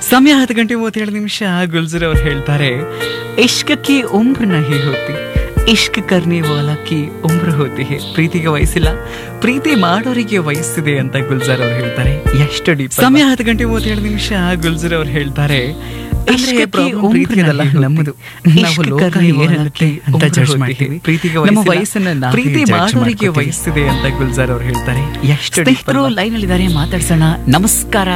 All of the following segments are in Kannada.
ಸಮಯ ಹತ್ತು ಗಂಟೆ ಮೂವತ್ತೇಳು ನಿಮಿಷ ಗುಲ್ಜರ್ ಅವ್ರು ಹೇಳ್ತಾರೆ ಇಷ್ಕ ಕಿ ಉಮ್ರ ನಹಿ ಹೋತಿ ಇಷ್ಕ್ ಕರ್ನೆ ವಾಲ ಕಿ ಉಮ್ರ ಹೋತಿ ಹೇ ಪ್ರೀತಿಗೆ ವಯಸ್ಸಿಲ್ಲ ಪ್ರೀತಿ ಮಾಡೋರಿಗೆ ವಯಸ್ಸಿದೆ ಅಂತ ಗುಲ್ಜರ್ ಅವ್ರು ಹೇಳ್ತಾರೆ ಎಷ್ಟು ಡೀಪ್ ಸಮಯ ಹತ್ತು ಗಂಟೆ ಮೂವತ್ತೇಳು ನಿಮಿಷ ಗುಲ್ಜರ್ ಅವ್ರು ಹೇಳ್ತಾರೆ ಅಂದ್ರೆ ಇಷ್ಕ ಕಿ problem ಉಮ್ರ ಪ್ರೀತಿಯದಲ್ಲ ನಹಿ ಹೋತಿ. ನಮ್ಮದು ನಾವು ಇಷ್ಕ್ ಲೋಕ ಕರ್ನೆ ವಾಲ ಏನಾಗುತ್ತೆ ಕಿ ಅಂತ ಉಮ್ರ ಜಡ್ಜ್ ಹೋತಿ ಮಾಡ್ತೀವಿ ಹೇ. ಪ್ರೀತಿಗೆ ನಮ್ಮ ವಯಸ್ಸಿಲ್ಲ. ವಯಸ್ಸನ್ನ ನಾವೇ ಪ್ರೀತಿ judge ಮಾಡೋರಿಗೆ ಮಾಡ್ಕೊತೀವಿ. ವಯಸ್ಸಿದೆ ಅಂತ ಗುಲ್ಜರ್ ಅವ್ರು ಹೇಳ್ತಾರೆ ಎಷ್ಟು deep ಸ್ನೇಹಿತರು ಅಲ್ವಾ? ಲೈನ್ ಅಲ್ಲಿ ಇದ್ದಾರೆ ಮಾತಾಡ್ಸೋಣ ನಮಸ್ಕಾರ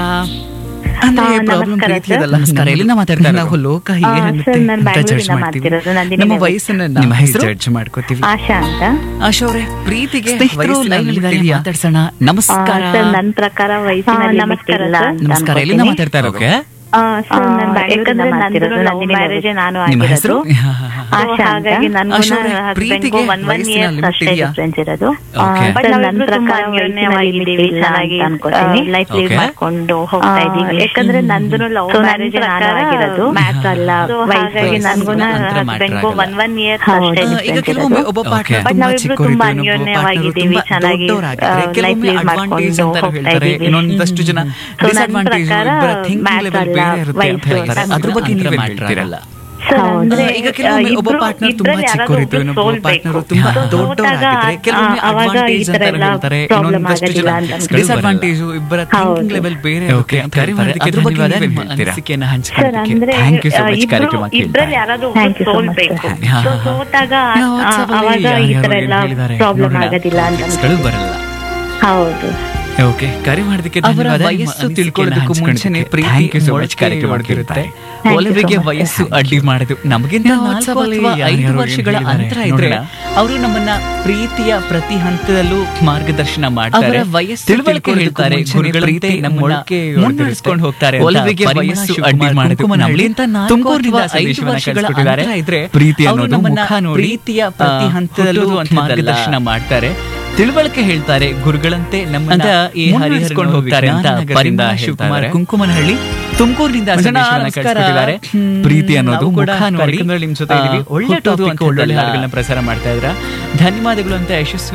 ಅಂದ್ರೆ ಹಾ, ಪ್ರಾಬ್ಲಮ್ ನಮಸ್ಕಾರ ಪ್ರೀತಿಯದಲ್ಲ ಸರ್. ನಮಸ್ಕಾರ. ಎಲ್ಲಿಂದ ಮಾತಾಡ್ತಾ ಇರೋದು? ನಾವು ಲೋಕ ಆ, ಏನೇನುತ್ತೆ ಸರ್, ನಾನು ಅಂತ ಜಡ್ಜ್ ಬ್ಯಾಂಗ್ಳೂರಿಂದ ಮಾಡ್ತೀವಿ ಮಾಡ್ತಿರೋದು. ನಂದಿನಿ ನಮ್ಮ ಮೇಡಮ್. ವಯಸ್ಸನ್ನ ನಿಮ್ಮ ನಾವು ಹೆಸರು? ಜಡ್ಜ್ ಮಾಡ್ಕೋತೀವಿ ಆಶಾ ಅಂತ ಆಶಾ ಅವರೇ ಪ್ರೀತಿಗೆ ಸ್ನೇಹಿತರು ವಯಸ್ಸಿನ ಲೈನ್ ಅಲ್ಲಿ ಇದ್ದಾರೆ limit ಇದೆಯಾ? ಮಾತಾಡ್ಸೋಣ ಆ, ನಮಸ್ಕಾರ ಸರ್ ನನ್ನ ಪ್ರಕಾರ ವಯಸ್ಸಿನ ಹಾ, limit ನಮಸ್ಕಾರ ಇಲ್ಲ ಸರ್. ಅಂತ ನಮಸ್ಕಾರ ಎಲ್ಲಿಂದ ಅನ್ಕೊತೀನಿ. ಮಾತಾಡ್ತಾ ಇರೋಕೆ ಆ, ಸರ್, ನಾನು ಆ, ಬ್ಯಾಂಗ್ಳೂರಿಂದ ಯಾಕಂದ್ರೆ ಮಾಡ್ತಿರೋದು. ನಂದು ನಂದಿನಿ love marriage marriage ನಾನು ನಿಮ್ಮ ಆಗಿರೋದು. ಹೆಸರು ಆಶಾ ಅಂತ. ಹಾಗಾಗಿ ನನ್ಗೂ ಆಶಾ ಅವ್ರೆ, ಹಸ್ಬೆಂಡ್ಗೂ ಪ್ರೀತಿಗೆ ಒನ್ ಒನ್ ವಯಸ್ಸಿನ ಇಯರ್ಸ್ limit ಅಷ್ಟೇ ಇದೆಯಾ? ಡಿಫ್ರೆನ್ಸ್ ಇರೋದು ಆ, Okay. ಬಟ್ ಸರ್, ನನ್ನ ನಾವಿಬ್ರು ಪ್ರಕಾರ ತುಂಬಾ ವಯಸ್ಸಿನ limit ಅನ್ಯೋನ್ಯವಾಗಿದ್ದೀವಿ ಇಲ್ಲ ಚೆನ್ನಾಗಿ ಅಂತ ಅನ್ಕೊತೀನಿ. Life lead Okay. ಮಾಡ್ಕೊಂಡು ಹೋಗ್ತಾ ಆ, ಇದೀವಿ ಯಾಕಂದ್ರೆ ನಂದುನು love So, ನನ್ marriage ನಾನು ಪ್ರಕಾರ ಆಗಿರೋದು. matter ಅಲ್ಲ So, ಹಾಗಾಗಿ ವಯಸ್ಸು ನನ್ಗೂ ಮಾತ್ರ matter ಹಸ್ಬೆಂಡ್ಗೂ ಆಗಲ್ಲ. ಒನ್ ಒನ್ ಇಯರ್ಸ್ ಹೌದು. ಅಷ್ಟೇ ಆ, ಈಗ difference ಕೆಲವೊಮ್ಮೆ ಇರೋದು. ಒಬ್ಬ Okay. ಪಾರ್ಟ್ನರ್ ಬಟ್ ತುಂಬಾ ನಾವಿಬ್ರು ಚಿಕ್ಕವರಿದ್ರು, ತುಂಬಾ ಇನ್ನೊಬ್ಬ partner ಅನ್ಯೋನ್ಯವಾಗಿದ್ದೀವಿ ತುಂಬಾ ಚೆನ್ನಾಗಿ ದೊಡ್ಡವರಾಗಿದ್ದಾರೆ. ಲೈಫ್ ಕೆಲವೊಮ್ಮೆ ಲೀಡ್ advantage ಮಾಡ್ಕೊಂಡು ಅಂತ ಹೋಗ್ತಾ ಹೇಳ್ತಾರೆ ಇದೀವಿ ಇನ್ನೊಂದಷ್ಟು ಜನ So, ನನ್ ಡಿಸ್ಅಡ್ವಾಂಟೇಜ್ ಪ್ರಕಾರ ಇಬ್ಬರ ಥಿಂಕಿಂಗ್ matter ಲೆವೆಲ್ ಅಲ್ಲ, ಬೇರೆ ಇರುತ್ತೆ ಅಂತ ವಯಸ್ಸು ಹೇಳ್ತಾರೆ ಅಂತ ಅದ್ರ ಬಗ್ಗೆ ಅಂತರ ನೀವೇ matter ಹೇಳ್ತೀರಲ್ಲ ಸರ್, ಹೌದು. ಅಂದ್ರೆ, ಈಗ ಕೆಲವೊಮ್ಮೆ ಆ, ಒಬ್ಬ ಇಬ್ರು- ಪಾರ್ಟ್ನರ್ ತುಂಬಾ ಇಬ್ರಲ್ಲಿ ಯಾರಾದ್ರೂ ಚಿಕ್ಕವರಿದ್ರು ಒಬ್ರು ಇನ್ನೊಬ್ಬ ಸೋಲ್ಬೇಕು. ಪಾರ್ಟ್ನರ್ ತುಂಬಾ ಹಾ. ದೊಡ್ಡವರಾಗಿದ್ದಾರೆ ಕೆಲವೊಮ್ಮೆ ಅವಾಗ ಅಡ್ವಾಂಟೇಜ್ ಈ ತರ ಅಂತ ಎಲ್ಲ ಹೇಳ್ತಾರೆ problem ಇನ್ನೊಂದಷ್ಟು ಜನ ಆಗೋದಿಲ್ಲ ಅಂತ ಡಿಸ್ಅಡ್ವಾಂಟೇಜ್ ಇಬ್ಬರ ಥಿಂಕಿಂಗ್ ಹೌದು. ಲೆವೆಲ್ ಬೇರೆ ಓಕೆ ಇರುತ್ತೆ ಅಂತ ಹೇಳ್ತಾರೆ. ಅದ್ರ ಬಗ್ಗೆ ಧನ್ಯವಾದ ನೀವೇ ನಿಮ್ಮ ಹೇಳ್ತೀರಾ? ಅನಿಸಿಕೆಯನ್ನ ಸರ್ ಹಂಚ್ಕೊಳ್ಳೋದಕ್ಕೆ ಅಂದ್ರೆ thank you so ah, much ಇಬ್ರು- ಕಾರ್ಯಕ್ರಮ ಇಬ್ರಲ್ಲಿ ಯಾರಾದ್ರೂ Thank you so much, ಸೋಲ್ಬೇಕು sir. ಹಾ, So, ಹಾ, ಹಾ. ಸೋತಾಗ ಯಾವ ಆ, WhatsApp ಅಲ್ಲಿ ಅವಾಗ ಈ ಯಾರ್ಯಾರು ತರ ಏನ್ ಎಲ್ಲ ಹೇಳಿದ್ದಾರೆ ಪ್ರಾಬ್ಲಮ್ ನೋಡೋಣ. ಆಗೋದಿಲ್ಲ ಅಂತ ಗಳು ಬರಲ್ಲ ಹೌದು ಓಕೆ ಕರೆ ಮಾಡೋದಕ್ಕೆ ಅವರ ಧನ್ಯವಾದ ವಯಸ್ಸು ವಯಸ್ಸು ತಿಳ್ಕೊಳ್ಳೋದಕ್ಕೂ ಮುಂಚೆನೆ ಪ್ರೀತಿ Thank you so much ಮೊಳಕೆ ಕಾರ್ಯಕ್ರಮ ಹೊಡೆದಿರುತ್ತೆ Thank you so ಒಲವಿಗೆ much. ವಯಸ್ಸು ಅಡ್ಡಿ ಮಾಡುದು ನಮಗಿಂತ ನಾವು ನಾಲ್ಕು WhatsApp ಅಲ್ಲಿ ಅಥವಾ ಐದು ಯಾರ್ಯಾರು ವರ್ಷಗಳ ಏನ್ ಅಂತರ ಹೇಳಿದ್ದಾರೆ ಇದ್ರೆ ನೋಡೋಣ. ಅವರು ನಮ್ಮನ್ನ ಪ್ರೀತಿಯ ಪ್ರತಿ ಹಂತದಲ್ಲೂ ಮಾರ್ಗದರ್ಶನ ಮಾಡ್ತಾರೆ ಅವರ ವಯಸ್ಸು ತಿಳುವಳಿಕೆ ತಿಳ್ಕೊಳ್ಳೋದಕ್ಕೂ ಹೇಳ್ತಾರೆ ಮುಂಚೆನೆ ಗುರುಗಳಂತೆ ಪ್ರೀತಿ ನಮ್ಮನ್ನ ಮೊಳಕೆ ಮುನ್ನಡೆಸ್ಕೊಂಡು ಹೋಗ್ತಾರೆ ಅಂತ ಒಲವಿಗೆ ಪರಿಮಳ ವಯಸ್ಸು ಶಿವಕುಮಾರ್ ಅಡ್ಡಿ ಮಾಡುದು. ಕುಂಕುಮನಹಳ್ಳಿ ನಮ್ಗಿಂತ ನಾಲ್ಕು ತುಮಕೂರಿನಿಂದ ಅಥವಾ ಐದು ಸಂದೇಶವನ್ನ ವರ್ಷಗಳ ಕಳಿಸ್ಕೊಟ್ಟಿದ್ದಾರೆ. ಅಂತರ ಇದ್ರೆ ಪ್ರೀತಿ ಅವರು ಅನ್ನೋದು ನಮ್ಮನ್ನ ಮುಖ ನೋಡಿ, ಪ್ರೀತಿಯ ಪ್ರತಿ ಆ, ಹಂತದಲ್ಲೂ ಹುಟ್ಟೋದು ಅಂತದ್ದಲ್ಲ. ಮಾರ್ಗದರ್ಶನ ಮಾಡ್ತಾರೆ ತಿಳುವಳಿಕೆ ಹೇಳ್ತಾರೆ ಗುರುಗಳಂತೆ ನಮ್ಮನ್ನ ಅಂತ ಈ ಮುನ್ನಡೆಸ್ಕೊಂಡು ಹರಿಹರ ಹೋಗ್ತಾರೆ ಅಂತ ವಿಜ್ಞಾನನಗರದಿಂದ ಪರಿಮಳ ಶಿವಕುಮಾರ್ ಕುಂಕುಮನಹಳ್ಳಿ ತುಮಕೂರಿನಿಂದ ಸಂದೇಶವನ್ನ ಕಳಿಸ್ಕೊಟ್ಟಿದ್ದಾರೆ ಪ್ರೀತಿ ಅನ್ನೋದು ನಾವು ಕೂಡ ಮುಖ ನೋಡಿ ಕಾರ್ಯಕ್ರಮದಲ್ಲಿ ನಿಮ್ ಜೊತೆ ಇದೀವಿ ಆ, ಒಳ್ಳೆ ಹುಟ್ಟೋದು ಟಾಪಿಕ್ ಒಳ್ಳೆ ಅಂತದ್ದಲ್ಲ. ಹಾಡುಗಳನ್ನ ಪ್ರಸಾರ ಮಾಡ್ತಾ ಇದ್ರ ಧನ್ಯವಾದಗಳು ಅಂತ ಯಶಸ್ವಿ